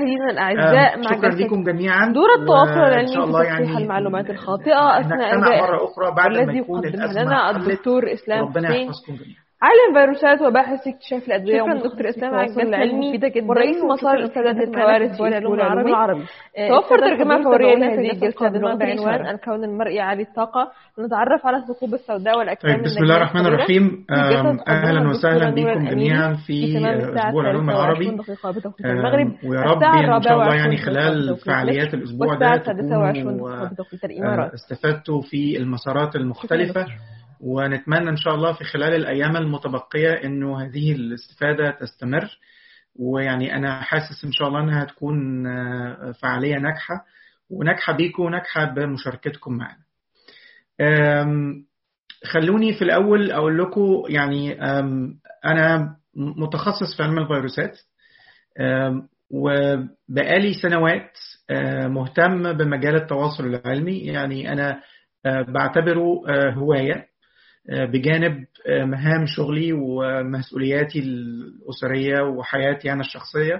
مشاهدينا الاعزاء مع شكرا جلسة لكم جميعا دور التواصل وإن العلمي شاء في الله تصحيح يعني المعلومات الخاطئة أثناء نجتمع الجائحة مرة أخرى بعد ما والذي يكون يقدمها الأزمة لنا حلت الدكتور إسلام وربنا حسين يحفظكم جميعا عالم فيروسات وباحث اكتشاف الأدوية شكراً ومدرس دكتور إسلام التواصل على الجلسة العلمي المفيدة جداً ورئيس وشكراً مسار لكل استعداد الناس الكوارث في في العلوم العلوم العربي. العربي آه، توفر استاذ ترجمة حضور فورية تابعونا في لهذه جلسة الجلسة قادمة بعنوان بعنوان الكون المرئي عالي الطاقة نتعرف على الثقوب السوداء والأجسام طيب بسم الله النجمية الرحمن الكبيرة. الرحيم في جلسة أم، تقدمها أهلا وسهلا الدكتورة نورة بكم الأميري جميعا في في تمام آه، الساعة أسبوع العلوم العربي 23 دقيقة بتوقيت أم، المغرب ويا رب الساعة إن شاء الله الرابعة يعني والعشرين خلال بتوقيت فعاليات مصر الأسبوع والساعة ده السادسة والعشرين تكونوا دقيقة بتوقيت آه، الإمارات استفدتوا في المسارات المختلفة ونتمنى إن شاء الله في خلال الأيام المتبقية إنه هذه الاستفادة تستمر ويعني أنا حاسس إن شاء الله إنها هتكون آه، فعالية ناجحة وناجحة بيكم وناجحة بمشاركتكم معنا. أم، خلوني في الأول أقول لكم يعني أم، أنا متخصص في علم الفيروسات أم، وبقالي سنوات أه، مهتم بمجال التواصل العلمي يعني أنا أه، بعتبره أه، هواية أه، بجانب أه، مهام شغلي ومسؤولياتي الأسرية وحياتي أنا الشخصية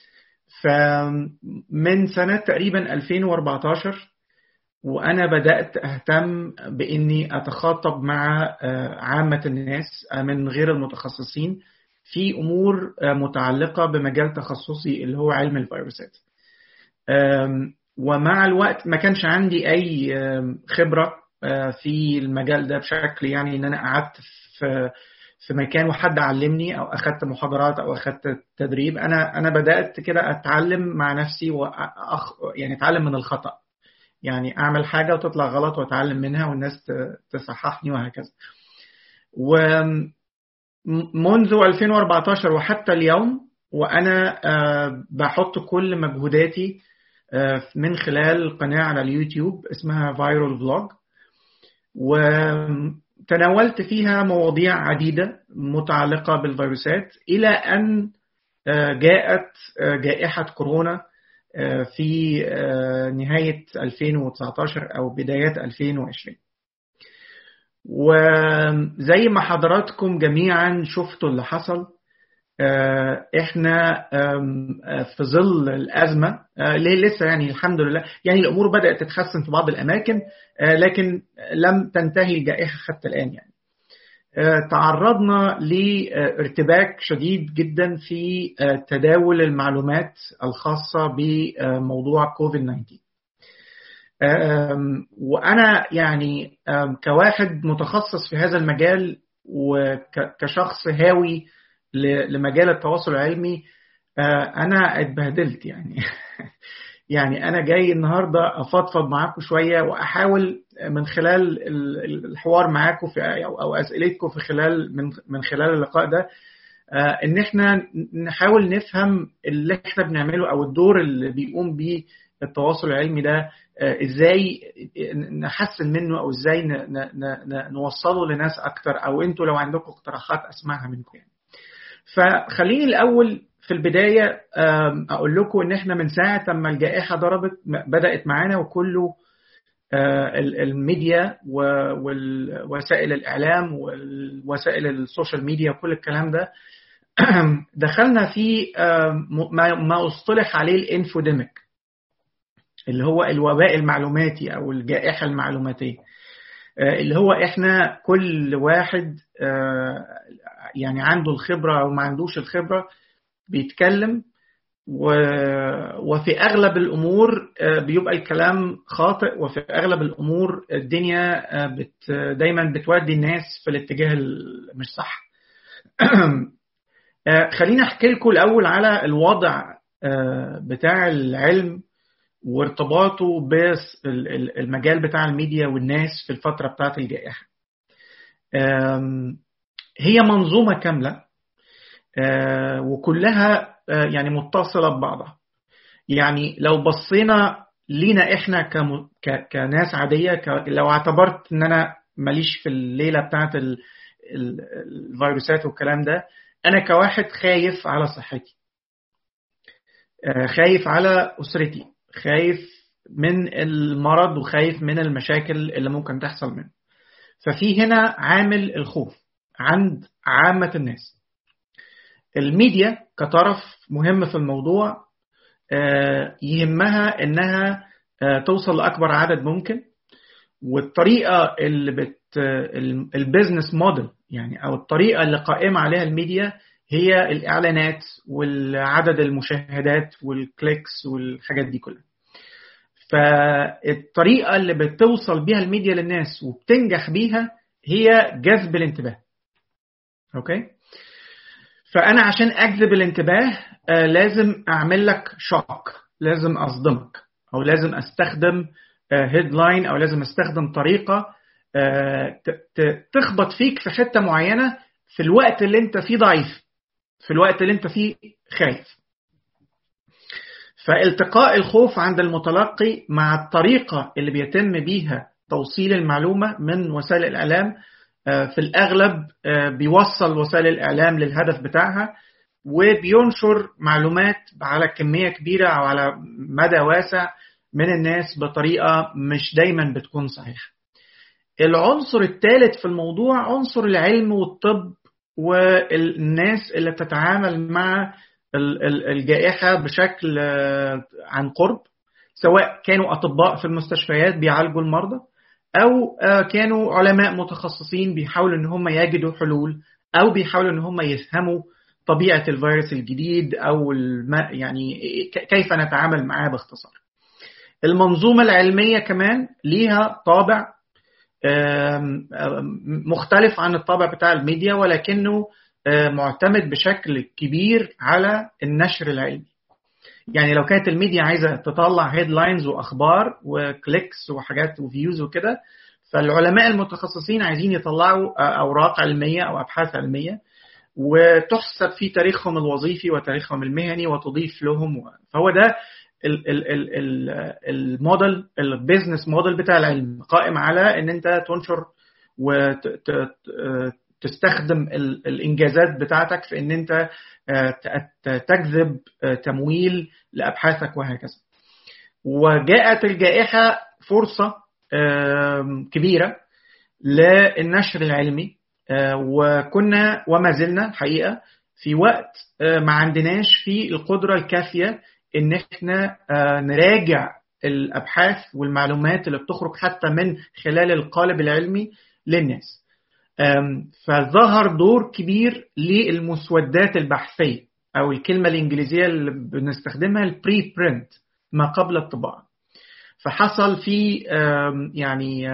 فمن سنة تقريبا 2014 وأنا بدأت أهتم بإني أتخاطب مع آه، عامة الناس آه، من غير المتخصصين في أمور آه، متعلقة بمجال تخصصي اللي هو علم الفيروسات آم، ومع الوقت ما كانش عندي أي آم، خبرة آه، في المجال ده بشكل يعني إن أنا قعدت في في مكان وحد علمني أو أخدت محاضرات أو أخدت تدريب أنا أنا بدأت كده أتعلم مع نفسي وأخ يعني أتعلم من الخطأ يعني اعمل حاجه وتطلع غلط واتعلم منها والناس ت- تصححني وهكذا ومنذ 2014 وحتى اليوم وانا آه، بحط كل مجهوداتي آه، من خلال قناه على اليوتيوب اسمها فايرال فلوج وتناولت فيها مواضيع عديده متعلقه بالفيروسات الى ان آه، جاءت آه، جائحه كورونا في نهاية 2019 أو بدايات 2020 وزي ما حضراتكم جميعا شفتوا اللي حصل احنا في ظل الأزمة ليه لسه يعني الحمد لله يعني الأمور بدأت تتحسن في بعض الأماكن لكن لم تنتهي الجائحة حتى الآن يعني تعرضنا لارتباك شديد جدا في تداول المعلومات الخاصة بموضوع كوفيد 19 وأنا يعني كواحد متخصص في هذا المجال وكشخص هاوي لمجال التواصل العلمي أنا اتبهدلت يعني يعني أنا جاي النهاردة أفضفض معاكم شوية وأحاول من خلال الحوار معاكم في أو أسئلتكم في خلال من من خلال اللقاء ده إن إحنا نحاول نفهم اللي إحنا بنعمله أو الدور اللي بيقوم بيه التواصل العلمي ده ازاي نحسن منه او ازاي نوصله لناس اكتر او انتوا لو عندكم اقتراحات اسمعها منكم يعني. فخليني الاول في البدايه اقول لكم ان احنا من ساعه ما الجائحه ضربت بدات معانا وكله الميديا ووسائل الاعلام ووسائل السوشيال ميديا وكل الكلام ده دخلنا في ما اصطلح عليه الانفوديميك اللي هو الوباء المعلوماتي او الجائحه المعلوماتيه اللي هو احنا كل واحد يعني عنده الخبره او ما عندوش الخبره بيتكلم وفي اغلب الامور بيبقى الكلام خاطئ وفي اغلب الامور الدنيا بت دايما بتودي الناس في الاتجاه مش صح خليني احكي لكم الاول على الوضع بتاع العلم وارتباطه بالمجال بتاع الميديا والناس في الفترة بتاعت الجائحة هي منظومة كاملة وكلها يعني متصلة ببعضها يعني لو بصينا لينا احنا كناس عادية لو اعتبرت ان انا ماليش في الليلة بتاعت الفيروسات والكلام ده انا كواحد خايف على صحتي خايف على اسرتي خايف من المرض وخايف من المشاكل اللي ممكن تحصل منه ففي هنا عامل الخوف عند عامة الناس الميديا كطرف مهم في الموضوع يهمها انها توصل لاكبر عدد ممكن والطريقه اللي بت البيزنس موديل يعني او الطريقه اللي قائمه عليها الميديا هي الاعلانات والعدد المشاهدات والكليكس والحاجات دي كلها فالطريقه اللي بتوصل بيها الميديا للناس وبتنجح بيها هي جذب الانتباه اوكي فانا عشان اجذب الانتباه آه لازم اعمل لك شوك لازم اصدمك او لازم استخدم هيدلاين آه او لازم استخدم طريقه آه تخبط فيك في حته معينه في الوقت اللي انت فيه ضعيف في الوقت اللي انت فيه خايف فالتقاء الخوف عند المتلقي مع الطريقة اللي بيتم بيها توصيل المعلومة من وسائل الإعلام في الأغلب بيوصل وسائل الإعلام للهدف بتاعها وبينشر معلومات على كمية كبيرة أو على مدى واسع من الناس بطريقة مش دايما بتكون صحيحة العنصر الثالث في الموضوع عنصر العلم والطب والناس اللي بتتعامل مع الجائحة بشكل عن قرب سواء كانوا أطباء في المستشفيات بيعالجوا المرضى أو كانوا علماء متخصصين بيحاولوا إن هم يجدوا حلول أو بيحاولوا إن هم يفهموا طبيعة الفيروس الجديد أو الم... يعني كيف نتعامل معاه باختصار. المنظومة العلمية كمان ليها طابع مختلف عن الطابع بتاع الميديا ولكنه معتمد بشكل كبير على النشر العلمي يعني لو كانت الميديا عايزه تطلع هيدلاينز واخبار وكليكس وحاجات وفيوز وكده فالعلماء المتخصصين عايزين يطلعوا اوراق علميه او ابحاث علميه وتحسب في تاريخهم الوظيفي وتاريخهم المهني وتضيف لهم فهو ده الموديل البيزنس موديل بتاع العلم قائم على ان انت تنشر وتستخدم الانجازات بتاعتك في ان انت تجذب تمويل لابحاثك وهكذا وجاءت الجائحه فرصه كبيره للنشر العلمي وكنا وما زلنا الحقيقه في وقت ما عندناش في القدره الكافيه ان احنا نراجع الابحاث والمعلومات اللي بتخرج حتى من خلال القالب العلمي للناس فظهر دور كبير للمسودات البحثيه او الكلمه الانجليزيه اللي بنستخدمها البري برنت ما قبل الطباعه فحصل في يعني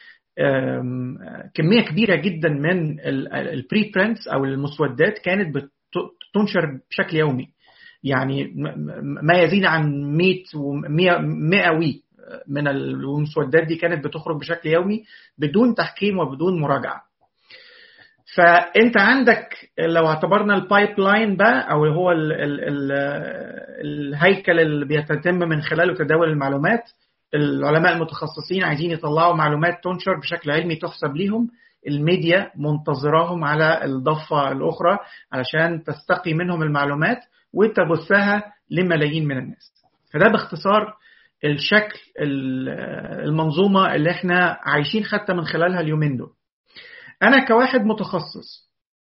كميه كبيره جدا من البري برنتس او المسودات كانت بتنشر بشكل يومي يعني ما يزيد عن 100 و100 100 وي من المسودات دي كانت بتخرج بشكل يومي بدون تحكيم وبدون مراجعه فانت عندك لو اعتبرنا البايب لاين بقى او هو ال ال ال الهيكل اللي بيتم من خلاله تداول المعلومات العلماء المتخصصين عايزين يطلعوا معلومات تنشر بشكل علمي تحسب ليهم الميديا منتظراهم على الضفة الأخرى علشان تستقي منهم المعلومات وتبثها لملايين من الناس فده باختصار الشكل المنظومة اللي احنا عايشين حتى من خلالها اليومين دول أنا كواحد متخصص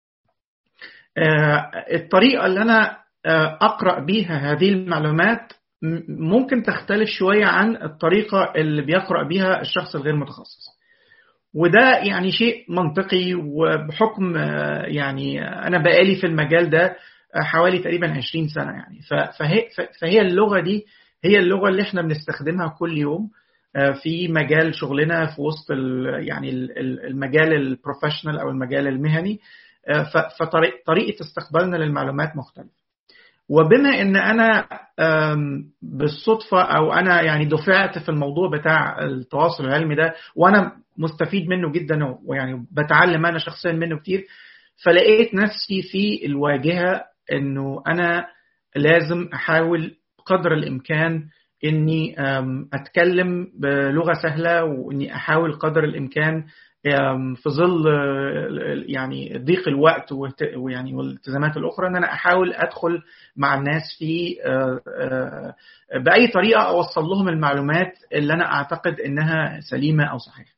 الطريقة اللي أنا أقرأ بيها هذه المعلومات ممكن تختلف شوية عن الطريقة اللي بيقرأ بيها الشخص الغير متخصص وده يعني شيء منطقي وبحكم يعني أنا بقالي في المجال ده حوالي تقريبا 20 سنة يعني فهي, فهي اللغة دي هي اللغة اللي احنا بنستخدمها كل يوم في مجال شغلنا في وسط يعني المجال البروفيشنال او المجال المهني فطريقة استقبالنا للمعلومات مختلفة وبما ان انا بالصدفه او انا يعني دفعت في الموضوع بتاع التواصل العلمي ده وانا مستفيد منه جدا ويعني بتعلم انا شخصيا منه كتير فلقيت نفسي في الواجهه انه انا لازم احاول قدر الامكان اني اتكلم بلغه سهله واني احاول قدر الامكان في ظل يعني ضيق الوقت ويعني والالتزامات الاخرى ان انا احاول ادخل مع الناس في باي طريقه اوصل لهم المعلومات اللي انا اعتقد انها سليمه او صحيحه.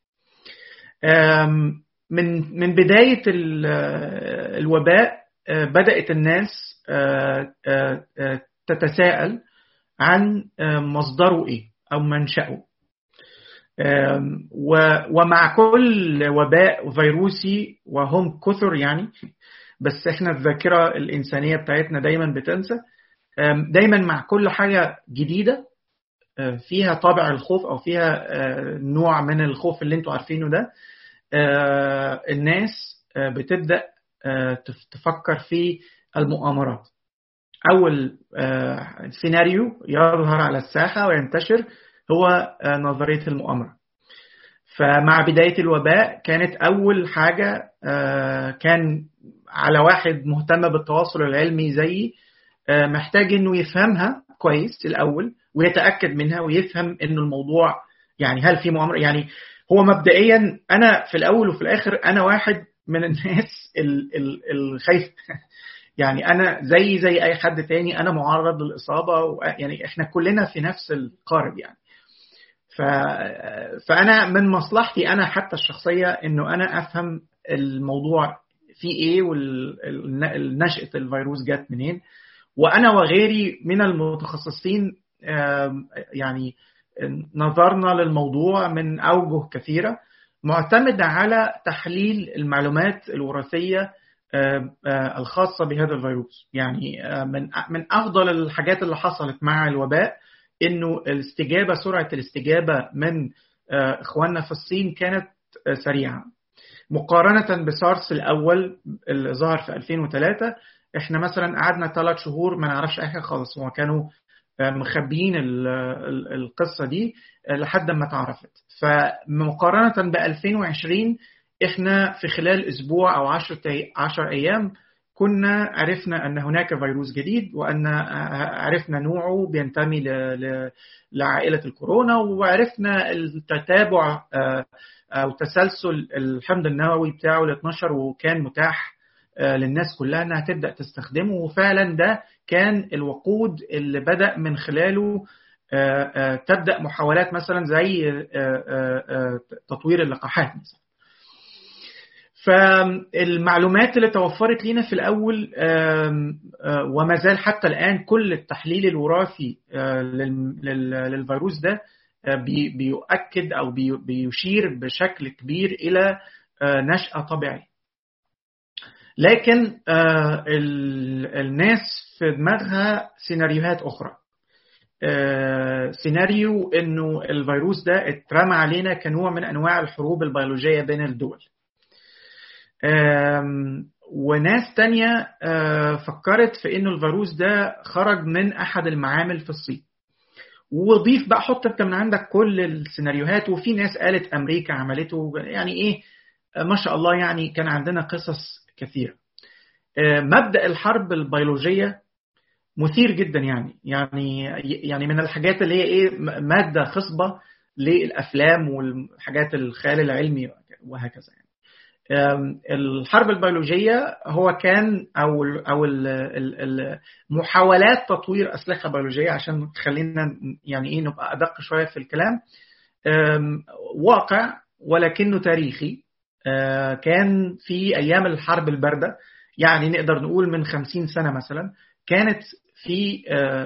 من من بدايه الوباء بدات الناس تتساءل عن مصدره ايه او منشأه ومع كل وباء فيروسي وهم كثر يعني بس احنا الذاكره الانسانيه بتاعتنا دايما بتنسى دايما مع كل حاجه جديده فيها طابع الخوف او فيها نوع من الخوف اللي انتوا عارفينه ده الناس بتبدا تفكر في المؤامرات اول سيناريو يظهر على الساحه وينتشر هو نظريه المؤامره فمع بدايه الوباء كانت اول حاجه كان على واحد مهتم بالتواصل العلمي زيي محتاج انه يفهمها كويس الاول ويتاكد منها ويفهم انه الموضوع يعني هل في مؤامره يعني هو مبدئيا انا في الاول وفي الاخر انا واحد من الناس الخايفه يعني انا زي زي اي حد تاني انا معرض للاصابه يعني احنا كلنا في نفس القارب يعني ف... فانا من مصلحتي انا حتى الشخصيه انه انا افهم الموضوع في ايه ونشأة الفيروس جت منين وانا وغيري من المتخصصين يعني نظرنا للموضوع من اوجه كثيره معتمده على تحليل المعلومات الوراثيه الخاصه بهذا الفيروس يعني من من افضل الحاجات اللي حصلت مع الوباء انه الاستجابه سرعه الاستجابه من اخواننا في الصين كانت سريعه مقارنه بسارس الاول اللي ظهر في 2003 احنا مثلا قعدنا ثلاث شهور ما نعرفش اي حاجه خالص هو كانوا مخبيين القصه دي لحد ما اتعرفت فمقارنه ب 2020 احنا في خلال اسبوع او 10 10 ايام كنا عرفنا ان هناك فيروس جديد وان عرفنا نوعه بينتمي لعائله الكورونا وعرفنا التتابع او تسلسل الحمض النووي بتاعه ل 12 وكان متاح للناس كلها انها تبدا تستخدمه وفعلا ده كان الوقود اللي بدا من خلاله تبدا محاولات مثلا زي تطوير اللقاحات مثلا فالمعلومات اللي توفرت لنا في الاول وما زال حتى الان كل التحليل الوراثي للفيروس ده بيؤكد او بيشير بشكل كبير الى نشأة طبيعية لكن الناس في دماغها سيناريوهات اخرى سيناريو انه الفيروس ده اترمى علينا كنوع من انواع الحروب البيولوجيه بين الدول وناس تانية فكرت في انه الفيروس ده خرج من احد المعامل في الصين وضيف بقى حط انت من عندك كل السيناريوهات وفي ناس قالت امريكا عملته يعني ايه ما شاء الله يعني كان عندنا قصص كثيره مبدا الحرب البيولوجيه مثير جدا يعني يعني يعني من الحاجات اللي هي ايه ماده خصبه للافلام والحاجات الخيال العلمي وهكذا يعني الحرب البيولوجيه هو كان او او محاولات تطوير اسلحه بيولوجيه عشان تخلينا يعني ايه نبقى ادق شويه في الكلام واقع ولكنه تاريخي كان في ايام الحرب البارده يعني نقدر نقول من خمسين سنه مثلا كانت في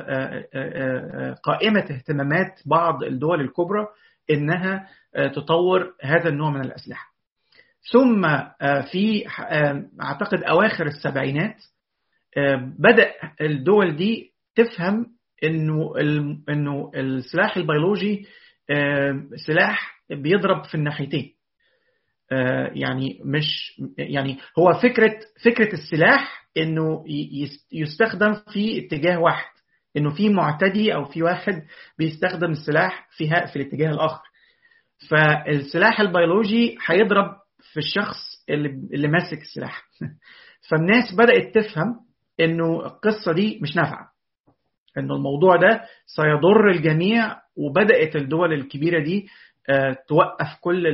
قائمه اهتمامات بعض الدول الكبرى انها تطور هذا النوع من الاسلحه ثم في اعتقد اواخر السبعينات بدا الدول دي تفهم انه انه السلاح البيولوجي سلاح بيضرب في الناحيتين يعني مش يعني هو فكره فكره السلاح انه يستخدم في اتجاه واحد انه في معتدي او في واحد بيستخدم السلاح في في الاتجاه الاخر فالسلاح البيولوجي هيضرب في الشخص اللي اللي ماسك السلاح فالناس بدات تفهم انه القصه دي مش نافعه انه الموضوع ده سيضر الجميع وبدات الدول الكبيره دي توقف كل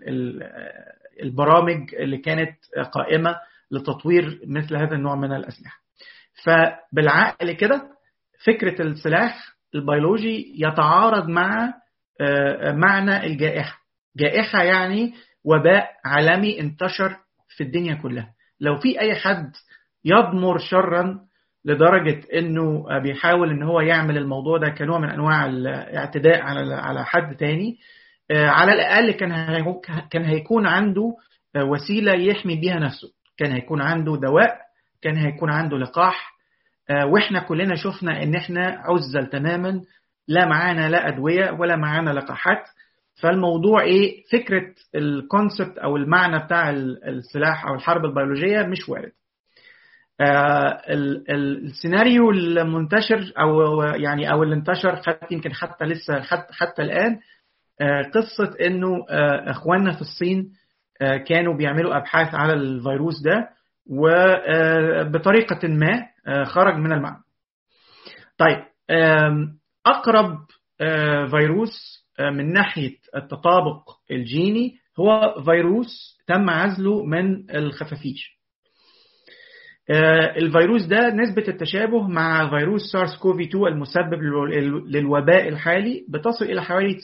البرامج اللي كانت قائمه لتطوير مثل هذا النوع من الاسلحه فبالعقل كده فكره السلاح البيولوجي يتعارض مع معنى الجائحه جائحه يعني وباء عالمي انتشر في الدنيا كلها لو في اي حد يضمر شرا لدرجه انه بيحاول ان هو يعمل الموضوع ده كنوع من انواع الاعتداء على على حد تاني على الاقل كان كان هيكون عنده وسيله يحمي بيها نفسه كان هيكون عنده دواء كان هيكون عنده لقاح واحنا كلنا شفنا ان احنا عزل تماما لا معانا لا ادويه ولا معانا لقاحات فالموضوع ايه فكره الكونسبت او المعنى بتاع السلاح او الحرب البيولوجيه مش وارد آه السيناريو المنتشر او يعني او اللي انتشر حتى يمكن حتى لسه حتى, حتى الان آه قصه انه آه اخواننا في الصين كانوا بيعملوا ابحاث على الفيروس ده وبطريقه ما خرج من المعنى. طيب اقرب فيروس من ناحيه التطابق الجيني هو فيروس تم عزله من الخفافيش. الفيروس ده نسبة التشابه مع فيروس سارس كوفي 2 المسبب للوباء الحالي بتصل إلى حوالي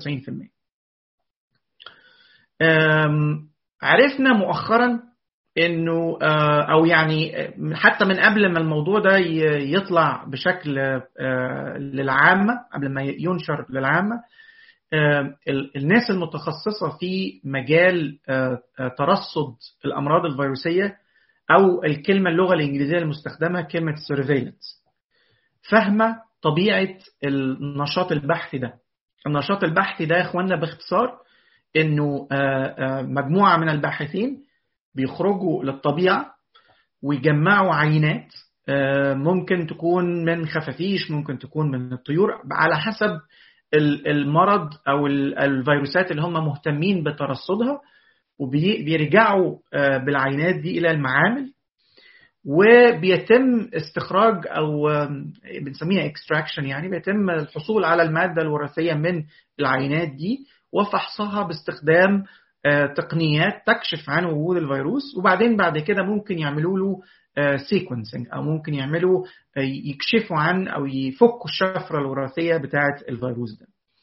96%. عرفنا مؤخرا انه او يعني حتى من قبل ما الموضوع ده يطلع بشكل للعامه قبل ما ينشر للعامه الناس المتخصصه في مجال ترصد الامراض الفيروسيه او الكلمه اللغه الانجليزيه المستخدمه كلمه surveillance فاهمه طبيعه النشاط البحثي ده النشاط البحثي ده يا اخوانا باختصار انه مجموعه من الباحثين بيخرجوا للطبيعه ويجمعوا عينات ممكن تكون من خفافيش ممكن تكون من الطيور على حسب المرض او الفيروسات اللي هم مهتمين بترصدها وبيرجعوا بالعينات دي الى المعامل وبيتم استخراج او بنسميها اكستراكشن يعني بيتم الحصول على الماده الوراثيه من العينات دي وفحصها باستخدام تقنيات تكشف عن وجود الفيروس وبعدين بعد كده ممكن يعملوا له سيكونسنج او ممكن يعملوا يكشفوا عن او يفكوا الشفره الوراثيه بتاعه الفيروس ده.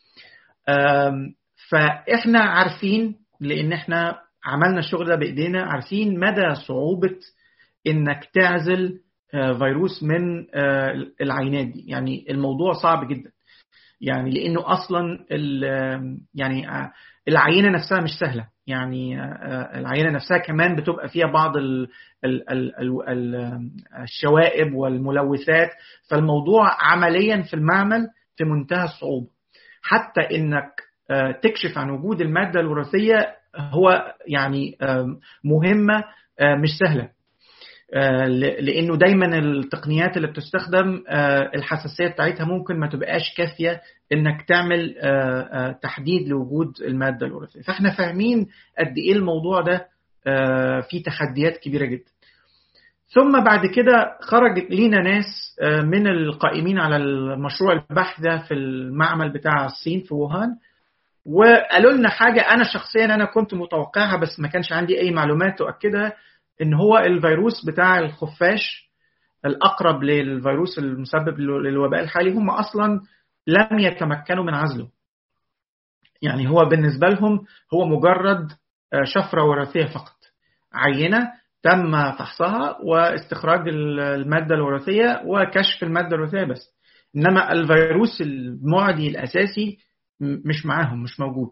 فاحنا عارفين لان احنا عملنا الشغل ده بايدينا عارفين مدى صعوبه انك تعزل فيروس من العينات دي يعني الموضوع صعب جدا يعني لانه اصلا يعني العينه نفسها مش سهله يعني العينه نفسها كمان بتبقى فيها بعض ال ال ال ال الشوائب والملوثات فالموضوع عمليا في المعمل في منتهى الصعوبه حتى انك تكشف عن وجود الماده الوراثيه هو يعني مهمه مش سهله لانه دايما التقنيات اللي بتستخدم الحساسيه بتاعتها ممكن ما تبقاش كافيه انك تعمل تحديد لوجود الماده الوراثيه فاحنا فاهمين قد ايه الموضوع ده فيه تحديات كبيره جدا ثم بعد كده خرج لينا ناس من القائمين على المشروع البحث ده في المعمل بتاع الصين في ووهان وقالوا لنا حاجه انا شخصيا انا كنت متوقعها بس ما كانش عندي اي معلومات تؤكدها ان هو الفيروس بتاع الخفاش الاقرب للفيروس المسبب للوباء الحالي هم اصلا لم يتمكنوا من عزله يعني هو بالنسبه لهم هو مجرد شفره وراثيه فقط عينه تم فحصها واستخراج الماده الوراثيه وكشف الماده الوراثيه بس انما الفيروس المعدي الاساسي مش معاهم مش موجود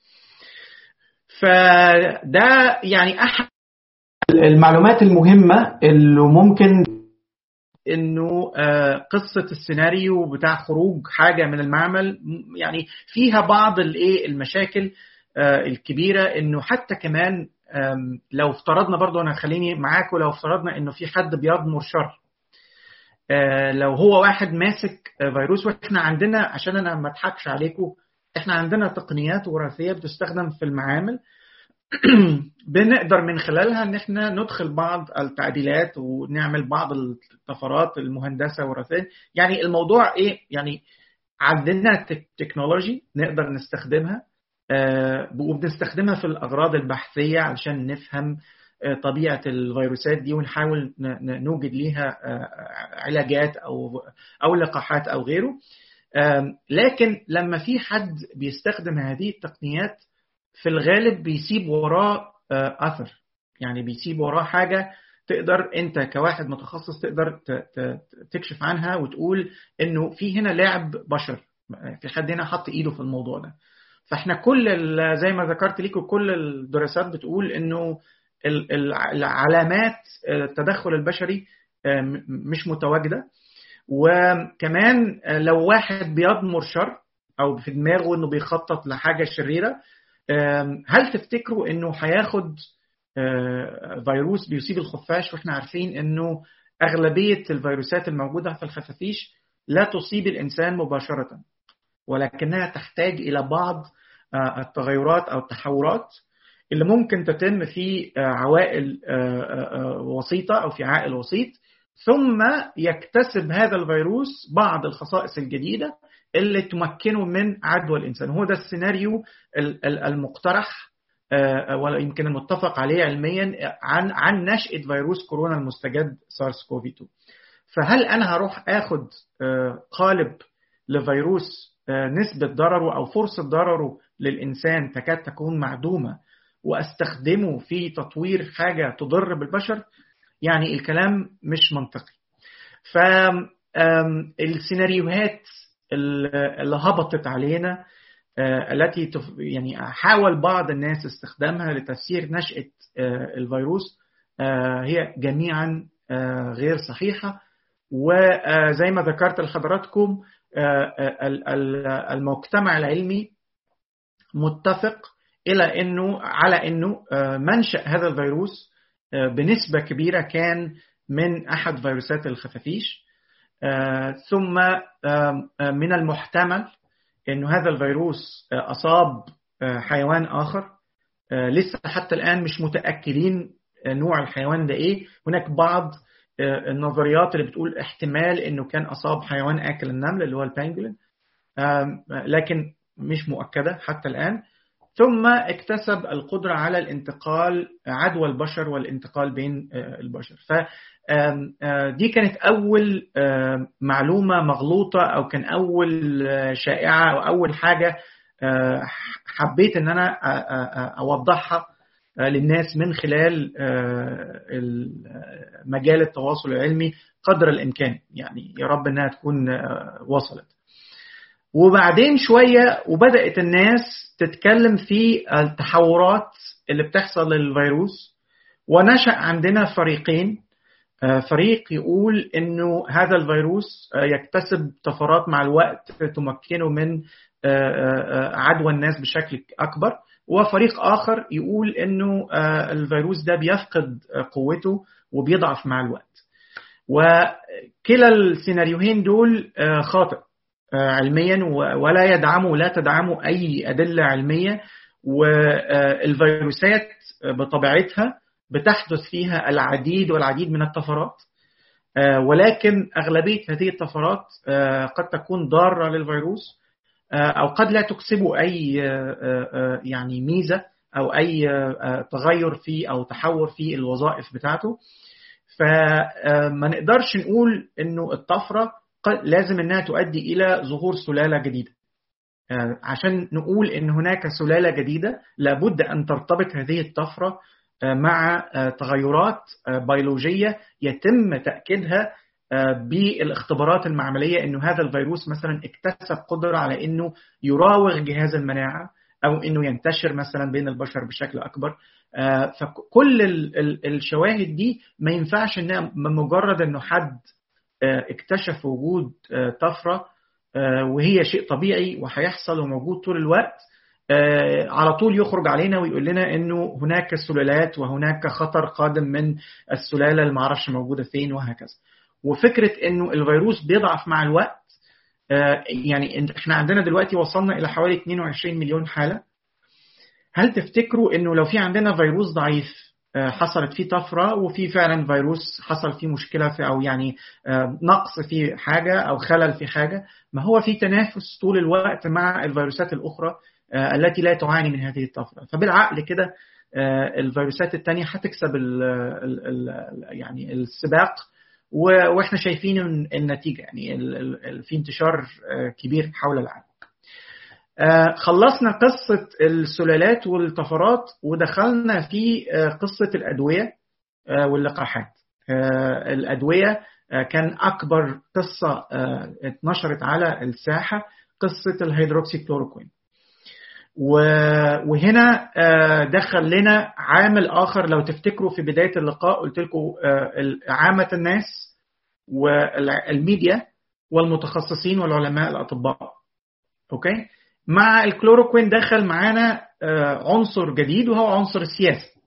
فده يعني احد المعلومات المهمة اللي ممكن انه قصة السيناريو بتاع خروج حاجة من المعمل يعني فيها بعض الايه المشاكل الكبيرة انه حتى كمان لو افترضنا برضو انا خليني معاكم لو افترضنا انه في حد بيضمر شر لو هو واحد ماسك فيروس واحنا عندنا عشان انا ما اضحكش عليكم احنا عندنا تقنيات وراثيه بتستخدم في المعامل بنقدر من خلالها ان احنا ندخل بعض التعديلات ونعمل بعض الطفرات المهندسه وراثيه يعني الموضوع ايه يعني عندنا تكنولوجي نقدر نستخدمها وبنستخدمها في الاغراض البحثيه علشان نفهم طبيعه الفيروسات دي ونحاول نوجد ليها علاجات او او لقاحات او غيره لكن لما في حد بيستخدم هذه التقنيات في الغالب بيسيب وراه اثر يعني بيسيب وراه حاجه تقدر انت كواحد متخصص تقدر تكشف عنها وتقول انه في هنا لعب بشر في حد هنا حط ايده في الموضوع ده فاحنا كل زي ما ذكرت ليكم كل الدراسات بتقول انه العلامات التدخل البشري مش متواجده وكمان لو واحد بيضمر شر او في دماغه انه بيخطط لحاجه شريره هل تفتكروا انه هياخد فيروس بيصيب الخفاش واحنا عارفين انه اغلبيه الفيروسات الموجوده في الخفافيش لا تصيب الانسان مباشره ولكنها تحتاج الى بعض التغيرات او التحورات اللي ممكن تتم في عوائل وسيطه او في عائل وسيط ثم يكتسب هذا الفيروس بعض الخصائص الجديده اللي تمكنه من عدوى الانسان هو ده السيناريو المقترح ولا يمكن المتفق عليه علميا عن عن نشأة فيروس كورونا المستجد سارس كوفي 2 فهل انا هروح اخد قالب لفيروس نسبة ضرره او فرصة ضرره للانسان تكاد تكون معدومة واستخدمه في تطوير حاجة تضر بالبشر يعني الكلام مش منطقي فالسيناريوهات اللي هبطت علينا التي يعني حاول بعض الناس استخدامها لتفسير نشأة الفيروس هي جميعا غير صحيحة وزي ما ذكرت لحضراتكم المجتمع العلمي متفق إلى أنه على أنه منشأ هذا الفيروس بنسبة كبيرة كان من أحد فيروسات الخفافيش ثم من المحتمل انه هذا الفيروس اصاب حيوان اخر لسه حتى الان مش متاكدين نوع الحيوان ده ايه هناك بعض النظريات اللي بتقول احتمال انه كان اصاب حيوان اكل النمل اللي هو البانجولين لكن مش مؤكده حتى الان ثم اكتسب القدرة على الانتقال عدوى البشر والانتقال بين البشر ف دي كانت أول معلومة مغلوطة أو كان أول شائعة أو أول حاجة حبيت أن أنا أوضحها للناس من خلال مجال التواصل العلمي قدر الإمكان يعني يا رب أنها تكون وصلت وبعدين شوية وبدأت الناس تتكلم في التحورات اللي بتحصل للفيروس ونشأ عندنا فريقين فريق يقول انه هذا الفيروس يكتسب طفرات مع الوقت تمكنه من عدوى الناس بشكل اكبر وفريق اخر يقول انه الفيروس ده بيفقد قوته وبيضعف مع الوقت وكلا السيناريوهين دول خاطئ علميا ولا يدعموا لا تدعموا اي ادله علميه والفيروسات بطبيعتها بتحدث فيها العديد والعديد من الطفرات ولكن اغلبيه هذه الطفرات قد تكون ضاره للفيروس او قد لا تكسبه اي يعني ميزه او اي تغير في او تحور في الوظائف بتاعته فما نقدرش نقول انه الطفره لازم انها تؤدي الى ظهور سلاله جديده عشان نقول ان هناك سلاله جديده لابد ان ترتبط هذه الطفره مع تغيرات بيولوجيه يتم تاكيدها بالاختبارات المعمليه انه هذا الفيروس مثلا اكتسب قدره على انه يراوغ جهاز المناعه او انه ينتشر مثلا بين البشر بشكل اكبر فكل الشواهد دي ما ينفعش انها مجرد انه حد اكتشف وجود طفره وهي شيء طبيعي وهيحصل وموجود طول الوقت على طول يخرج علينا ويقول لنا انه هناك سلالات وهناك خطر قادم من السلاله اللي معرفش موجوده فين وهكذا وفكره انه الفيروس بيضعف مع الوقت يعني احنا عندنا دلوقتي وصلنا الى حوالي 22 مليون حاله هل تفتكروا انه لو في عندنا فيروس ضعيف حصلت فيه طفره وفي فعلا فيروس حصل فيه مشكله في او يعني نقص في حاجه او خلل في حاجه ما هو في تنافس طول الوقت مع الفيروسات الاخرى التي لا تعاني من هذه الطفره فبالعقل كده الفيروسات الثانيه هتكسب ال ال يعني السباق واحنا شايفين النتيجه يعني في انتشار كبير حول العالم خلصنا قصة السلالات والطفرات ودخلنا في قصة الأدوية واللقاحات الادويه كان اكبر قصه اتنشرت على الساحه قصه الهيدروكسي كلوروكوين وهنا دخل لنا عامل اخر لو تفتكروا في بدايه اللقاء قلت لكم عامه الناس والميديا والمتخصصين والعلماء الاطباء اوكي مع الكلوروكوين دخل معانا عنصر جديد وهو عنصر السياسه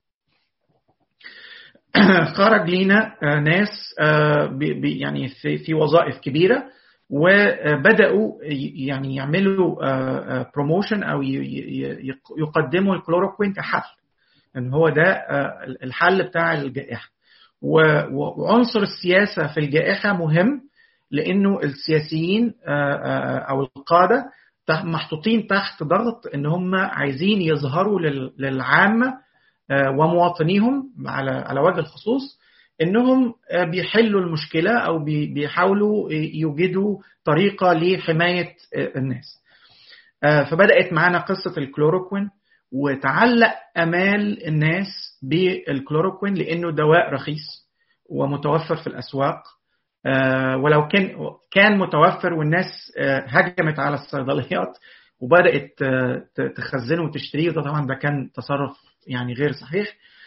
خرج لينا ناس يعني في في وظائف كبيره وبداوا يعني يعملوا بروموشن او يقدموا الكلوروكوين كحل ان هو ده الحل بتاع الجائحه وعنصر السياسه في الجائحه مهم لانه السياسيين او القاده محطوطين تحت ضغط ان هم عايزين يظهروا للعامه ومواطنيهم على على وجه الخصوص انهم بيحلوا المشكله او بيحاولوا يوجدوا طريقه لحمايه الناس. فبدات معانا قصه الكلوروكوين وتعلق امال الناس بالكلوروكوين لانه دواء رخيص ومتوفر في الاسواق ولو كان كان متوفر والناس هجمت على الصيدليات وبدات تخزنه وتشتريه طبعا ده كان تصرف يعني غير صحيح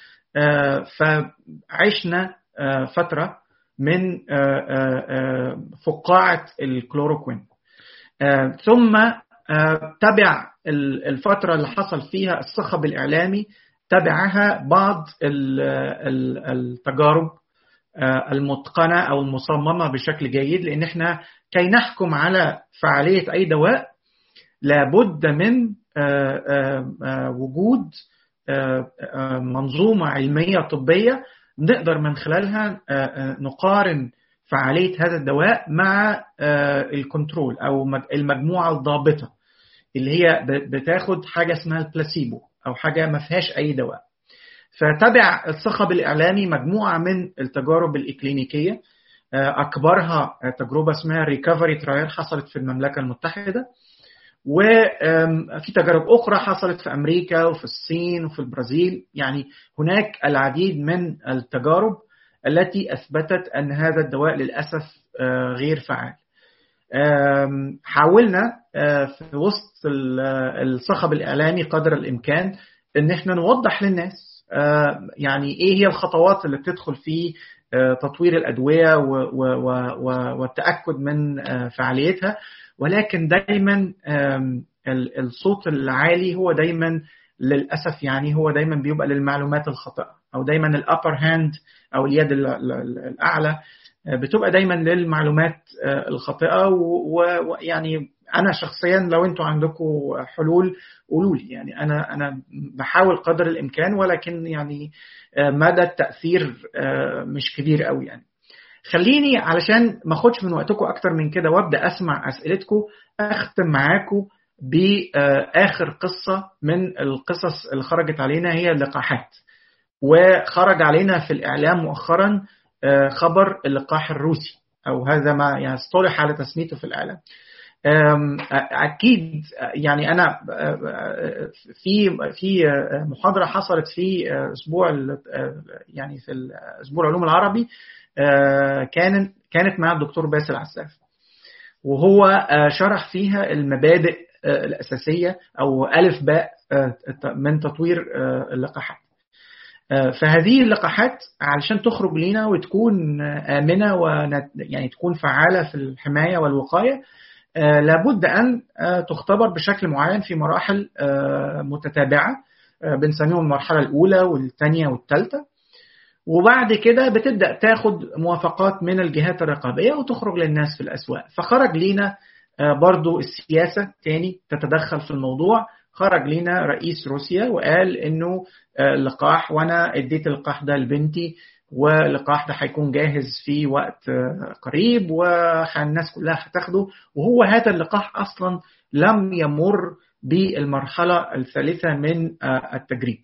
فعشنا فترة من فقاعة الكلوروكوين ثم تبع الفترة اللي حصل فيها الصخب الإعلامي تبعها بعض التجارب المتقنة أو المصممة بشكل جيد لأن احنا كي نحكم على فعالية أي دواء لابد من وجود منظومة علمية طبية نقدر من خلالها نقارن فعالية هذا الدواء مع الكنترول أو المجموعة الضابطة اللي هي بتاخد حاجة اسمها البلاسيبو أو حاجة ما فيهاش أي دواء فتبع الصخب الإعلامي مجموعة من التجارب الإكلينيكية أكبرها تجربة اسمها ريكفري ترايل حصلت في المملكة المتحدة وفي تجارب أخرى حصلت في أمريكا وفي الصين وفي البرازيل يعني هناك العديد من التجارب التي أثبتت أن هذا الدواء للأسف غير فعال حاولنا في وسط الصخب الإعلامي قدر الإمكان أن احنا نوضح للناس يعني إيه هي الخطوات اللي بتدخل في تطوير الأدوية والتأكد من فعاليتها ولكن دايما الصوت العالي هو دايما للاسف يعني هو دايما بيبقى للمعلومات الخاطئه او دايما الابر هاند او اليد الاعلى بتبقى دايما للمعلومات الخاطئه ويعني انا شخصيا لو انتم عندكم حلول قولوا لي يعني انا انا بحاول قدر الامكان ولكن يعني مدى التاثير مش كبير قوي يعني خليني علشان ما اخدش من وقتكم اكتر من كده وابدا اسمع اسئلتكم اختم معاكم باخر قصه من القصص اللي خرجت علينا هي اللقاحات وخرج علينا في الاعلام مؤخرا خبر اللقاح الروسي او هذا ما يعني اصطلح على تسميته في الاعلام اكيد يعني انا في في محاضره حصلت في اسبوع يعني في اسبوع العلوم العربي كانت كانت مع الدكتور باسل عساف وهو شرح فيها المبادئ الأساسية أو ألف باء من تطوير اللقاحات فهذه اللقاحات علشان تخرج لنا وتكون آمنة ويعني تكون فعالة في الحماية والوقاية لابد أن تختبر بشكل معين في مراحل متتابعة بنسميهم المرحلة الأولى والثانية والثالثة وبعد كده بتبدا تاخد موافقات من الجهات الرقابيه وتخرج للناس في الاسواق فخرج لينا برضو السياسه تاني تتدخل في الموضوع خرج لينا رئيس روسيا وقال انه اللقاح وانا اديت اللقاح ده لبنتي واللقاح ده هيكون جاهز في وقت قريب والناس كلها هتاخده وهو هذا اللقاح اصلا لم يمر بالمرحله الثالثه من التجريب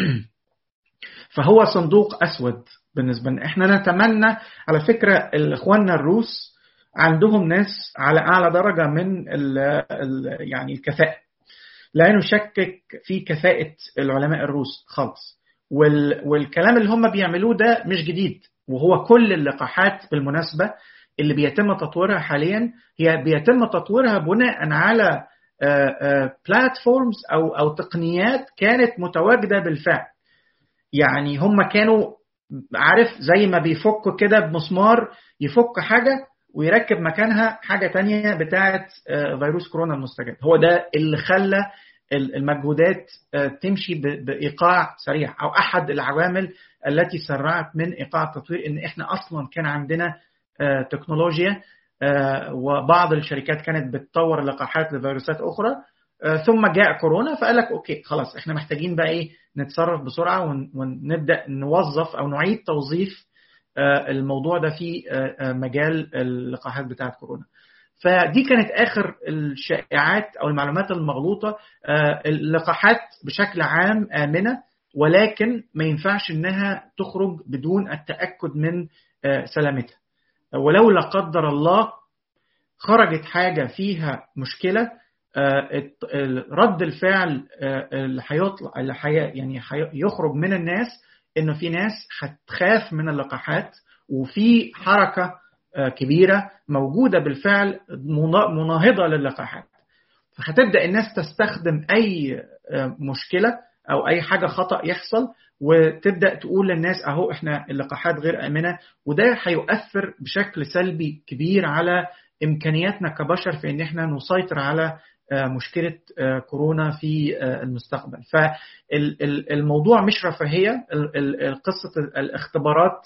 فهو صندوق اسود بالنسبه لنا احنا نتمنى على فكره اخواننا الروس عندهم ناس على اعلى درجه من ال ال يعني الكفاءه لا نشكك في كفاءه العلماء الروس خالص والكلام اللي هم بيعملوه ده مش جديد وهو كل اللقاحات بالمناسبة اللي بيتم تطويرها حاليا هي بيتم تطويرها بناء على بلاتفورمز او او تقنيات كانت متواجده بالفعل يعني هم كانوا عارف زي ما بيفكوا كده بمسمار يفك حاجه ويركب مكانها حاجه تانية بتاعه فيروس كورونا المستجد هو ده اللي خلى المجهودات تمشي بايقاع سريع او احد العوامل التي سرعت من ايقاع التطوير ان احنا اصلا كان عندنا تكنولوجيا وبعض الشركات كانت بتطور لقاحات لفيروسات اخرى ثم جاء كورونا فقال لك اوكي خلاص احنا محتاجين بقى ايه نتصرف بسرعه ونبدا نوظف او نعيد توظيف الموضوع ده في مجال اللقاحات بتاعه كورونا فدي كانت اخر الشائعات او المعلومات المغلوطه اللقاحات بشكل عام امنه ولكن ما ينفعش انها تخرج بدون التاكد من سلامتها ولو لا قدر الله خرجت حاجه فيها مشكله رد الفعل اللي هيطلع اللي حي يعني يخرج من الناس انه في ناس هتخاف من اللقاحات وفي حركه كبيره موجوده بالفعل مناهضه للقاحات فهتبدا الناس تستخدم اي مشكله او اي حاجه خطا يحصل وتبدا تقول للناس اهو احنا اللقاحات غير امنه وده هيؤثر بشكل سلبي كبير على امكانياتنا كبشر في ان احنا نسيطر على مشكله كورونا في المستقبل فالموضوع مش رفاهيه قصه الاختبارات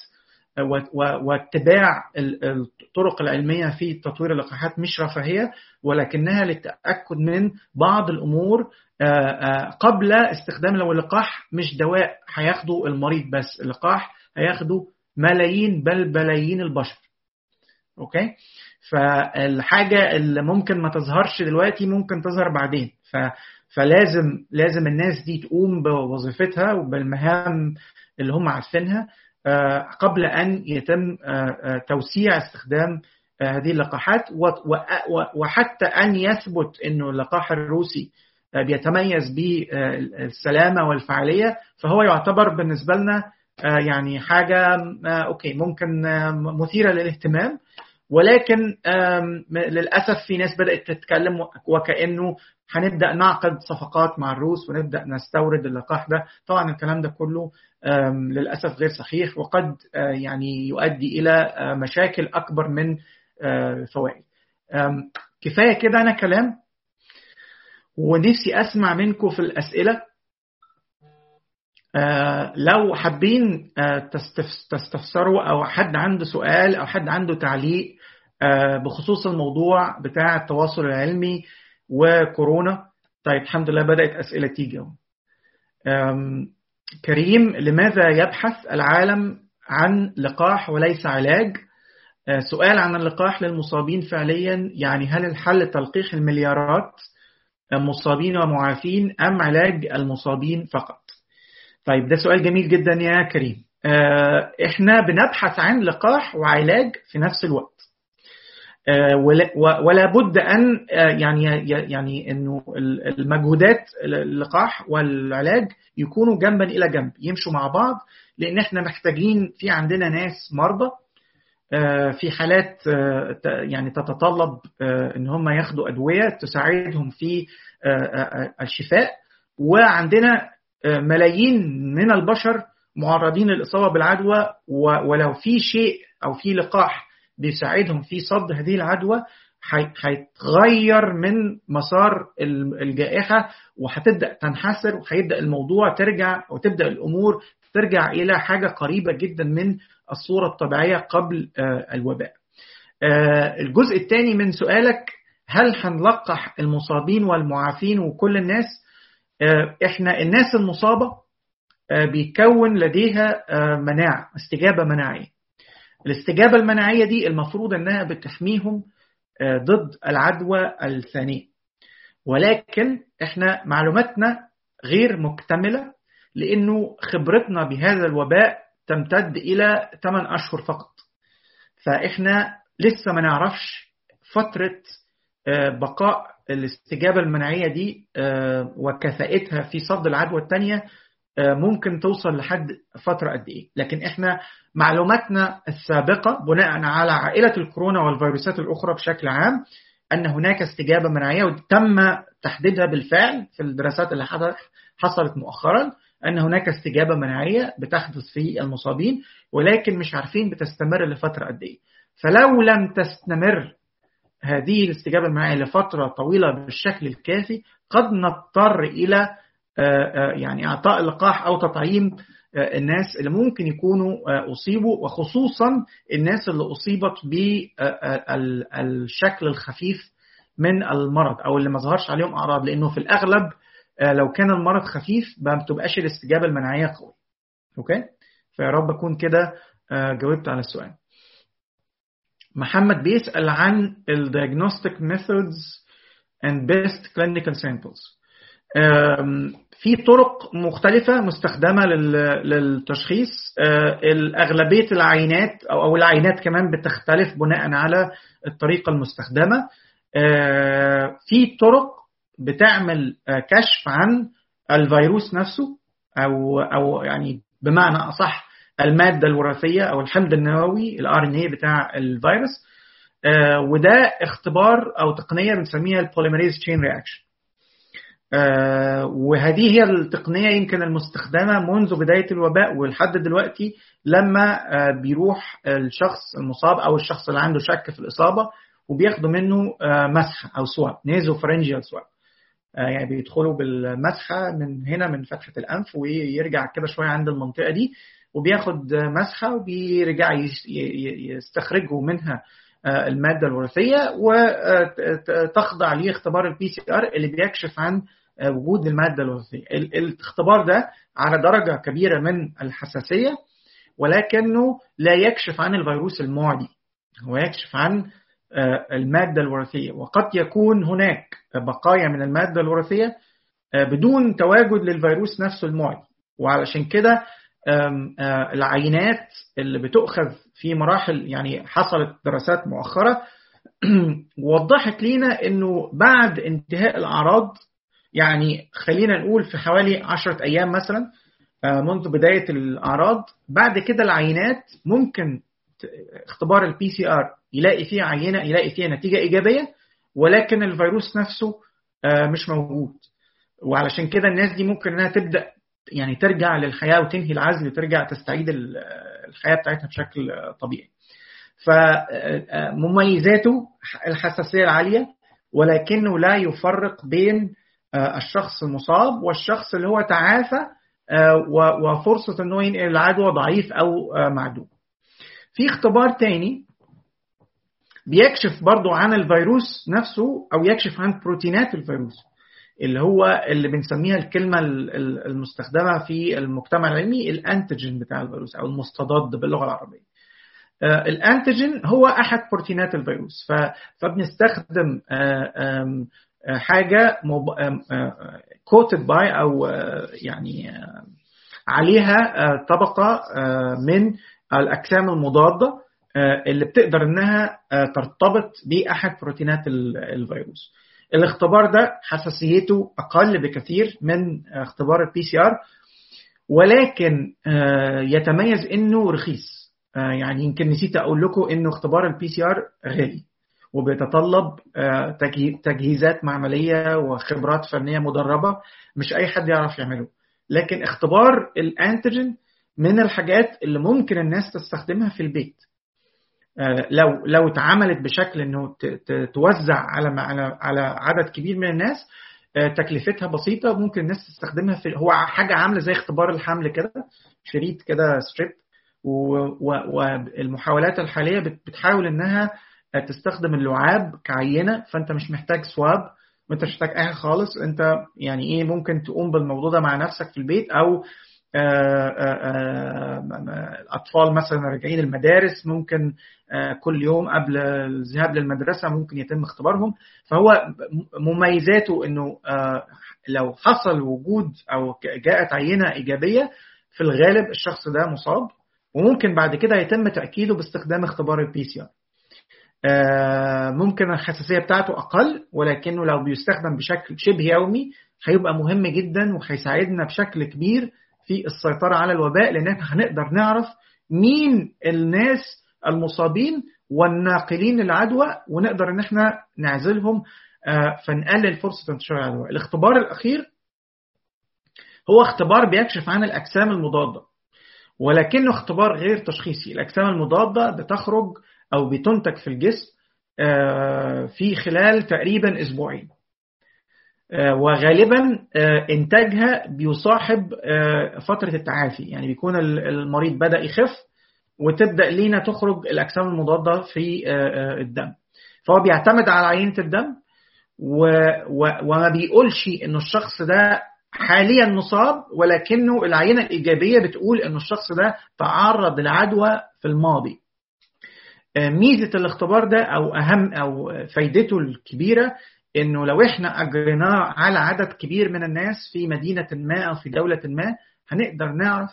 واتباع الطرق العلميه في تطوير اللقاحات مش رفاهيه ولكنها للتاكد من بعض الامور قبل استخدام لو اللقاح مش دواء هياخده المريض بس اللقاح هياخده ملايين بل بلايين البشر اوكي فالحاجه اللي ممكن ما تظهرش دلوقتي ممكن تظهر بعدين ف فلازم لازم الناس دي تقوم بوظيفتها وبالمهام اللي هم عارفينها قبل ان يتم توسيع استخدام هذه اللقاحات وحتى ان يثبت انه اللقاح الروسي بيتميز بالسلامه والفعاليه فهو يعتبر بالنسبه لنا يعني حاجه اوكي ممكن مثيره للاهتمام ولكن للاسف في ناس بدات تتكلم وكانه هنبدا نعقد صفقات مع الروس ونبدا نستورد اللقاح ده طبعا الكلام ده كله للاسف غير صحيح وقد يعني يؤدي الى مشاكل اكبر من فوائد كفايه كده انا كلام ونفسي اسمع منكم في الاسئله لو حابين تستفسروا او حد عنده سؤال او حد عنده تعليق بخصوص الموضوع بتاع التواصل العلمي وكورونا طيب الحمد لله بدات اسئله تيجي كريم لماذا يبحث العالم عن لقاح وليس علاج سؤال عن اللقاح للمصابين فعليا يعني هل الحل تلقيح المليارات مصابين ومعافين ام علاج المصابين فقط طيب ده سؤال جميل جدا يا كريم احنا بنبحث عن لقاح وعلاج في نفس الوقت ولا بد ان يعني يعني انه المجهودات اللقاح والعلاج يكونوا جنبا الى جنب يمشوا مع بعض لان احنا محتاجين في عندنا ناس مرضى في حالات يعني تتطلب ان هم ياخدوا ادويه تساعدهم في الشفاء وعندنا ملايين من البشر معرضين للاصابه بالعدوى ولو في شيء او في لقاح بيساعدهم في صد هذه العدوى هيتغير من مسار الجائحه وهتبدا تنحسر وهيبدا الموضوع ترجع وتبدا الامور ترجع الى حاجه قريبه جدا من الصوره الطبيعيه قبل الوباء. الجزء الثاني من سؤالك هل هنلقح المصابين والمعافين وكل الناس؟ احنا الناس المصابه بيكون لديها مناعه استجابه مناعيه. الاستجابه المناعيه دي المفروض انها بتحميهم ضد العدوى الثانيه. ولكن احنا معلوماتنا غير مكتمله لانه خبرتنا بهذا الوباء تمتد الى 8 اشهر فقط. فاحنا لسه ما نعرفش فتره بقاء الاستجابه المناعيه دي وكفاءتها في صد العدوى الثانيه ممكن توصل لحد فتره قد ايه لكن احنا معلوماتنا السابقه بناء على عائله الكورونا والفيروسات الاخرى بشكل عام ان هناك استجابه مناعيه وتم تحديدها بالفعل في الدراسات اللي حصلت مؤخرا ان هناك استجابه مناعيه بتحدث في المصابين ولكن مش عارفين بتستمر لفتره قد ايه فلو لم تستمر هذه الاستجابه المناعيه لفتره طويله بالشكل الكافي قد نضطر الى يعني اعطاء لقاح او تطعيم الناس اللي ممكن يكونوا اصيبوا وخصوصا الناس اللي اصيبت بالشكل الخفيف من المرض او اللي ما ظهرش عليهم اعراض لانه في الاغلب لو كان المرض خفيف ما بتبقاش الاستجابه المناعيه قويه اوكي فيا رب اكون كده جاوبت على السؤال محمد بيسال عن الديagnostic methods and best clinical samples في طرق مختلفة مستخدمة للتشخيص الأغلبية العينات أو العينات كمان بتختلف بناء على الطريقة المستخدمة في طرق بتعمل كشف عن الفيروس نفسه أو أو يعني بمعنى أصح المادة الوراثية أو الحمض النووي الار ان اي بتاع الفيروس وده اختبار أو تقنية بنسميها البوليمريز تشين رياكشن آه وهذه هي التقنية يمكن المستخدمة منذ بداية الوباء ولحد دلوقتي لما آه بيروح الشخص المصاب أو الشخص اللي عنده شك في الإصابة وبياخدوا منه آه مسحة أو سواب نيزو فرنجيال سواب يعني بيدخلوا بالمسحة من هنا من فتحة الأنف ويرجع كده شوية عند المنطقة دي وبياخد مسحة وبيرجع يستخرجوا منها المادة الوراثية وتخضع لاختبار البي سي ار اللي بيكشف عن وجود المادة الوراثية الاختبار ده على درجة كبيرة من الحساسية ولكنه لا يكشف عن الفيروس المعدي هو يكشف عن المادة الوراثية وقد يكون هناك بقايا من المادة الوراثية بدون تواجد للفيروس نفسه المعدي وعلشان كده العينات اللي بتؤخذ في مراحل يعني حصلت دراسات مؤخرة وضحت لنا انه بعد انتهاء الاعراض يعني خلينا نقول في حوالي 10 ايام مثلا منذ بداية الاعراض بعد كده العينات ممكن اختبار البي سي ار يلاقي فيها عينة يلاقي فيها نتيجة ايجابية ولكن الفيروس نفسه مش موجود وعلشان كده الناس دي ممكن انها تبدا يعني ترجع للحياه وتنهي العزل وترجع تستعيد الحياه بتاعتها بشكل طبيعي. فمميزاته الحساسيه العاليه ولكنه لا يفرق بين الشخص المصاب والشخص اللي هو تعافى وفرصه انه ينقل العدوى ضعيف او معدوم. في اختبار تاني بيكشف برضو عن الفيروس نفسه او يكشف عن بروتينات الفيروس اللي هو اللي بنسميها الكلمة المستخدمة في المجتمع العلمي الانتيجين بتاع الفيروس أو المستضد باللغة العربية الانتيجين هو أحد بروتينات الفيروس فبنستخدم حاجة كوتد باي أو يعني عليها طبقة من الأجسام المضادة اللي بتقدر إنها ترتبط بأحد بروتينات الفيروس الاختبار ده حساسيته اقل بكثير من اختبار البي سي ار ولكن يتميز انه رخيص يعني يمكن نسيت اقول لكم انه اختبار البي سي ار غالي وبيتطلب تجهيزات معمليه وخبرات فنيه مدربه مش اي حد يعرف يعمله لكن اختبار الانتيجين من الحاجات اللي ممكن الناس تستخدمها في البيت لو لو اتعملت بشكل انه توزع على على على عدد كبير من الناس تكلفتها بسيطه ممكن الناس تستخدمها في هو حاجه عامله زي اختبار الحمل كده شريط كده ستريب والمحاولات الحاليه بتحاول انها تستخدم اللعاب كعينه فانت مش محتاج سواب وانت مش محتاج اي خالص انت يعني ايه ممكن تقوم بالموضوع ده مع نفسك في البيت او الأطفال مثلا راجعين المدارس ممكن كل يوم قبل الذهاب للمدرسة ممكن يتم اختبارهم فهو مميزاته أنه لو حصل وجود أو جاءت عينة إيجابية في الغالب الشخص ده مصاب وممكن بعد كده يتم تأكيده باستخدام اختبار البي سي ار ممكن الحساسية بتاعته أقل ولكنه لو بيستخدم بشكل شبه يومي هيبقى مهم جدا وهيساعدنا بشكل كبير في السيطره على الوباء لان احنا هنقدر نعرف مين الناس المصابين والناقلين للعدوى ونقدر ان احنا نعزلهم فنقلل فرصه انتشار العدوى. الاختبار الاخير هو اختبار بيكشف عن الاجسام المضاده ولكنه اختبار غير تشخيصي، الاجسام المضاده بتخرج او بتنتج في الجسم في خلال تقريبا اسبوعين. وغالبا انتاجها بيصاحب فتره التعافي يعني بيكون المريض بدا يخف وتبدا لينا تخرج الاجسام المضاده في الدم فهو بيعتمد على عينه الدم وما بيقولش انه الشخص ده حاليا مصاب ولكنه العينه الايجابيه بتقول انه الشخص ده تعرض للعدوى في الماضي ميزه الاختبار ده او اهم او فايدته الكبيره انه لو احنا اجريناه على عدد كبير من الناس في مدينه ما او في دوله ما هنقدر نعرف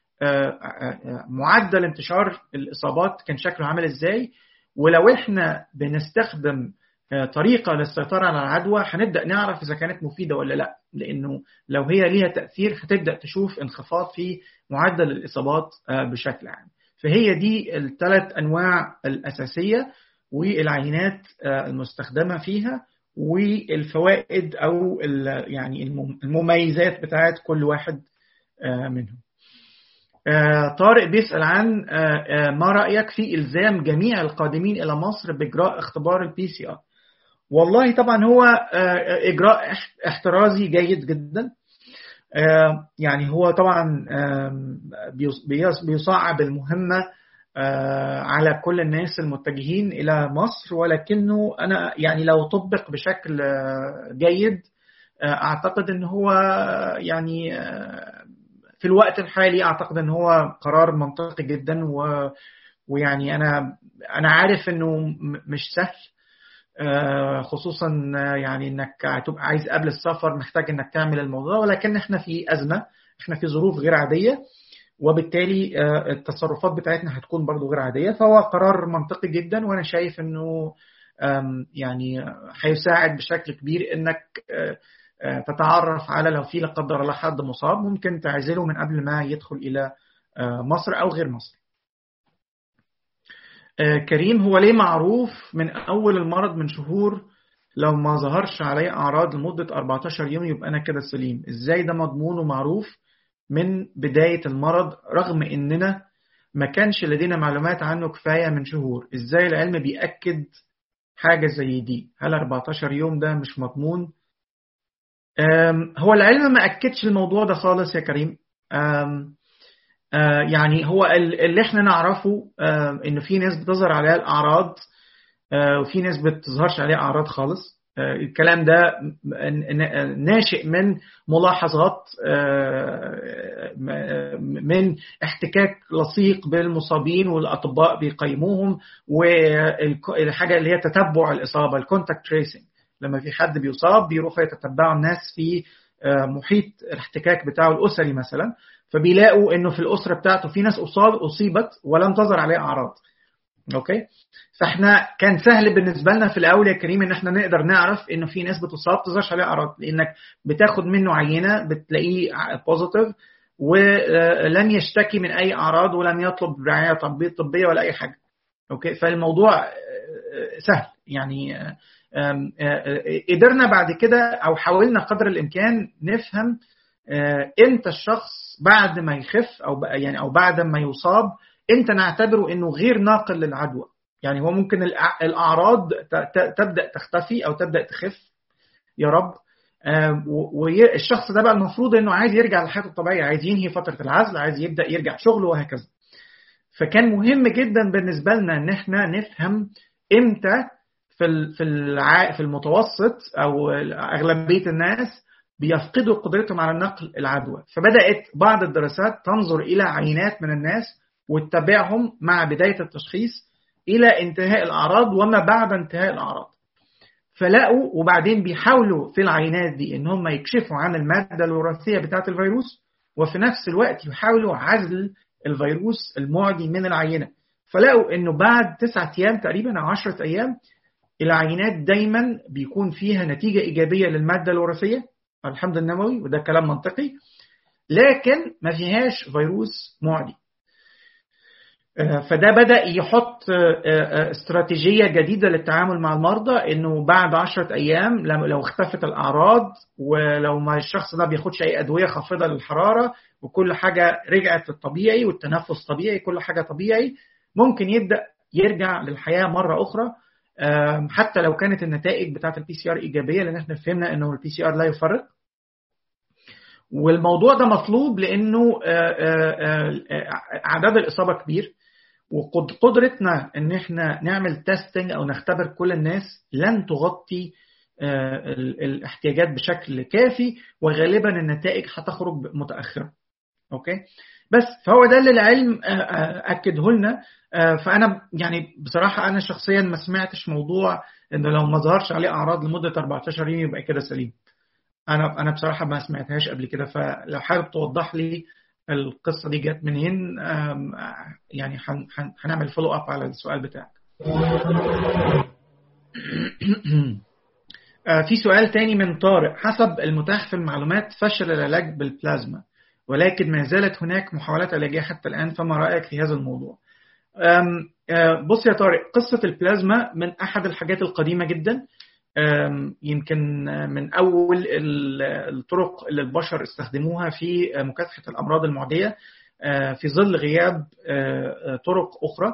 معدل انتشار الاصابات كان شكله عامل ازاي ولو احنا بنستخدم طريقه للسيطره على العدوى هنبدا نعرف اذا كانت مفيده ولا لا لانه لو هي ليها تاثير هتبدا تشوف انخفاض في معدل الاصابات بشكل عام فهي دي الثلاث انواع الاساسيه والعينات المستخدمه فيها والفوائد او يعني المميزات بتاعت كل واحد منهم. طارق بيسأل عن ما رأيك في إلزام جميع القادمين إلى مصر بإجراء اختبار البي سي آر والله طبعا هو إجراء احترازي جيد جدا يعني هو طبعا بيصعب المهمة على كل الناس المتجهين إلى مصر ولكنه أنا يعني لو طبق بشكل جيد أعتقد أن هو يعني في الوقت الحالي أعتقد أن هو قرار منطقي جدا و ويعني أنا أنا عارف أنه مش سهل خصوصا يعني انك هتبقى عايز قبل السفر محتاج انك تعمل الموضوع ولكن احنا في ازمه احنا في ظروف غير عاديه وبالتالي التصرفات بتاعتنا هتكون برضو غير عاديه فهو قرار منطقي جدا وانا شايف انه يعني هيساعد بشكل كبير انك تتعرف على لو في لا قدر الله حد مصاب ممكن تعزله من قبل ما يدخل الى مصر او غير مصر. كريم هو ليه معروف من اول المرض من شهور لو ما ظهرش عليه اعراض لمده 14 يوم يبقى انا كده سليم ازاي ده مضمون ومعروف من بدايه المرض رغم اننا ما كانش لدينا معلومات عنه كفايه من شهور ازاي العلم بيأكد حاجه زي دي هل 14 يوم ده مش مضمون هو العلم ما أكدش الموضوع ده خالص يا كريم يعني هو اللي احنا نعرفه انه في ناس بتظهر عليها الاعراض وفي ناس بتظهرش عليها اعراض خالص الكلام ده ناشئ من ملاحظات من احتكاك لصيق بالمصابين والاطباء بيقيموهم والحاجه اللي هي تتبع الاصابه الكونتاكت تريسنج لما في حد بيصاب بيروحوا يتتبعوا الناس في محيط الاحتكاك بتاعه الاسري مثلا فبيلاقوا انه في الاسره بتاعته في ناس اصاب اصيبت ولم تظهر عليها اعراض اوكي فاحنا كان سهل بالنسبه لنا في الاول يا كريم ان احنا نقدر نعرف انه في ناس بتصاب تظهرش عليها اعراض لانك بتاخد منه عينه بتلاقيه بوزيتيف ولم يشتكي من اي اعراض ولم يطلب رعايه طبيه ولا اي حاجه اوكي فالموضوع سهل يعني قدرنا بعد كده او حاولنا قدر الامكان نفهم امتى الشخص بعد ما يخف او يعني او بعد ما يصاب امتى نعتبره انه غير ناقل للعدوى يعني هو ممكن الاعراض تبدا تختفي او تبدا تخف يا رب والشخص ده بقى المفروض انه عايز يرجع لحياته الطبيعيه عايز ينهي فتره العزل عايز يبدا يرجع شغله وهكذا فكان مهم جدا بالنسبه لنا ان احنا نفهم امتى في في المتوسط او اغلبيه الناس بيفقدوا قدرتهم على نقل العدوى فبدات بعض الدراسات تنظر الى عينات من الناس وتتابعهم مع بدايه التشخيص الى انتهاء الاعراض وما بعد انتهاء الاعراض فلقوا وبعدين بيحاولوا في العينات دي ان هم يكشفوا عن الماده الوراثيه بتاعه الفيروس وفي نفس الوقت يحاولوا عزل الفيروس المعدي من العينه فلقوا انه بعد تسعة ايام تقريبا او 10 ايام العينات دايما بيكون فيها نتيجه ايجابيه للماده الوراثيه الحمض النووي وده كلام منطقي لكن ما فيهاش فيروس معدي فده بدأ يحط استراتيجية جديدة للتعامل مع المرضى انه بعد عشرة ايام لو اختفت الاعراض ولو ما الشخص ده بياخدش اي ادوية خافضة للحرارة وكل حاجة رجعت للطبيعي والتنفس طبيعي كل حاجة طبيعي ممكن يبدأ يرجع للحياة مرة أخرى حتى لو كانت النتائج بتاعة البي سي ار إيجابية لأن احنا فهمنا إنه البي سي ار لا يفرق والموضوع ده مطلوب لأنه أعداد الإصابة كبير وقدرتنا إن احنا نعمل تيستنج أو نختبر كل الناس لن تغطي الاحتياجات بشكل كافي وغالبا النتائج هتخرج متأخرة اوكي بس فهو ده اللي العلم اكده لنا فانا يعني بصراحه انا شخصيا ما سمعتش موضوع انه لو ما ظهرش عليه اعراض لمده 14 يوم يبقى كده سليم انا انا بصراحه ما سمعتهاش قبل كده فلو حابب توضح لي القصه دي جت منين يعني هنعمل فولو اب على السؤال بتاعك في سؤال تاني من طارق حسب المتاح في المعلومات فشل العلاج بالبلازما ولكن ما زالت هناك محاولات علاجية حتى الآن فما رأيك في هذا الموضوع بص يا طارق قصة البلازما من أحد الحاجات القديمة جدا يمكن من أول الطرق اللي البشر استخدموها في مكافحة الأمراض المعدية في ظل غياب طرق أخرى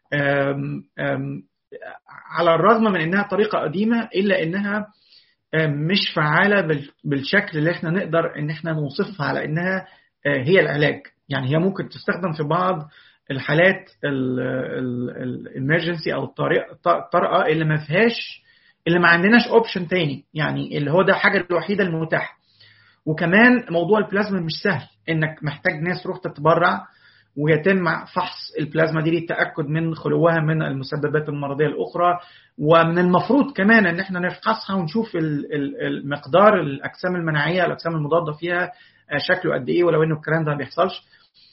على الرغم من أنها طريقة قديمة إلا أنها مش فعالة بالشكل اللي احنا نقدر ان احنا نوصفها على انها هي العلاج يعني هي ممكن تستخدم في بعض الحالات الامرجنسي او الطارئه اللي ما فيهاش اللي ما عندناش اوبشن تاني يعني اللي هو ده الحاجه الوحيده المتاحه وكمان موضوع البلازما مش سهل انك محتاج ناس تروح تتبرع ويتم فحص البلازما دي للتاكد من خلوها من المسببات المرضيه الاخرى ومن المفروض كمان ان احنا نفحصها ونشوف المقدار الاجسام المناعيه الاجسام المضاده فيها شكله قد ايه ولو انه الكلام ده ما بيحصلش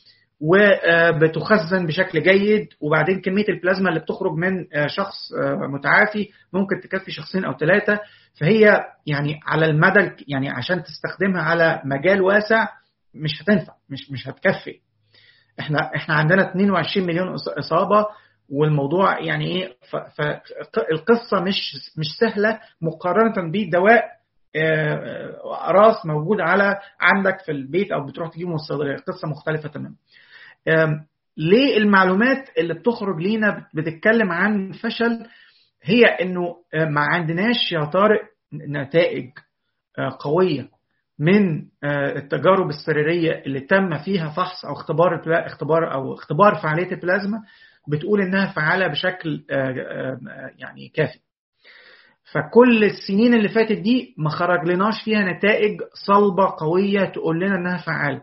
وبتخزن بشكل جيد وبعدين كميه البلازما اللي بتخرج من شخص متعافي ممكن تكفي شخصين او ثلاثه فهي يعني على المدى يعني عشان تستخدمها على مجال واسع مش هتنفع مش مش هتكفي احنا احنا عندنا 22 مليون اصابه والموضوع يعني ايه فالقصه مش مش سهله مقارنه بدواء اقراص موجود على عندك في البيت او بتروح تجيبه من الصيدليه قصه مختلفه تماما ليه المعلومات اللي بتخرج لينا بتتكلم عن فشل هي انه ما عندناش يا طارق نتائج قويه من التجارب السريريه اللي تم فيها فحص او اختبار اختبار او اختبار فعاليه البلازما بتقول انها فعاله بشكل يعني كافي فكل السنين اللي فاتت دي ما خرجلناش فيها نتائج صلبه قويه تقول لنا انها فعاله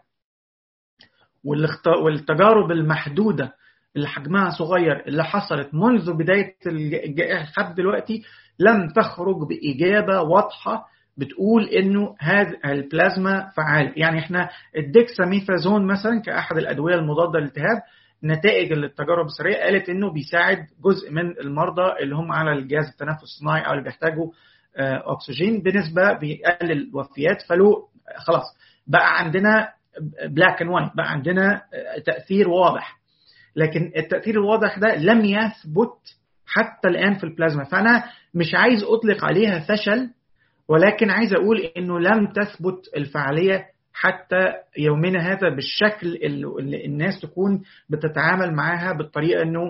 والتجارب المحدوده اللي حجمها صغير اللي حصلت منذ بدايه الجائحه لحد دلوقتي لم تخرج باجابه واضحه بتقول انه هذا البلازما فعال يعني احنا الديكساميثازون مثلا كاحد الادويه المضاده للالتهاب نتائج التجارب السريه قالت انه بيساعد جزء من المرضى اللي هم على الجهاز التنفس الصناعي او اللي بيحتاجوا اكسجين بنسبه بيقلل الوفيات فلو خلاص بقى عندنا بلاك اند وايت بقى عندنا تاثير واضح لكن التاثير الواضح ده لم يثبت حتى الان في البلازما فانا مش عايز اطلق عليها فشل ولكن عايز اقول انه لم تثبت الفعاليه حتى يومنا هذا بالشكل اللي الناس تكون بتتعامل معاها بالطريقه انه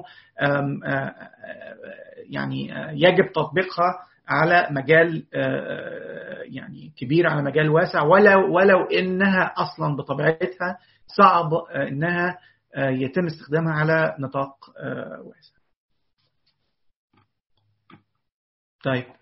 يعني يجب تطبيقها على مجال يعني كبير على مجال واسع ولو ولو انها اصلا بطبيعتها صعب انها يتم استخدامها على نطاق واسع. طيب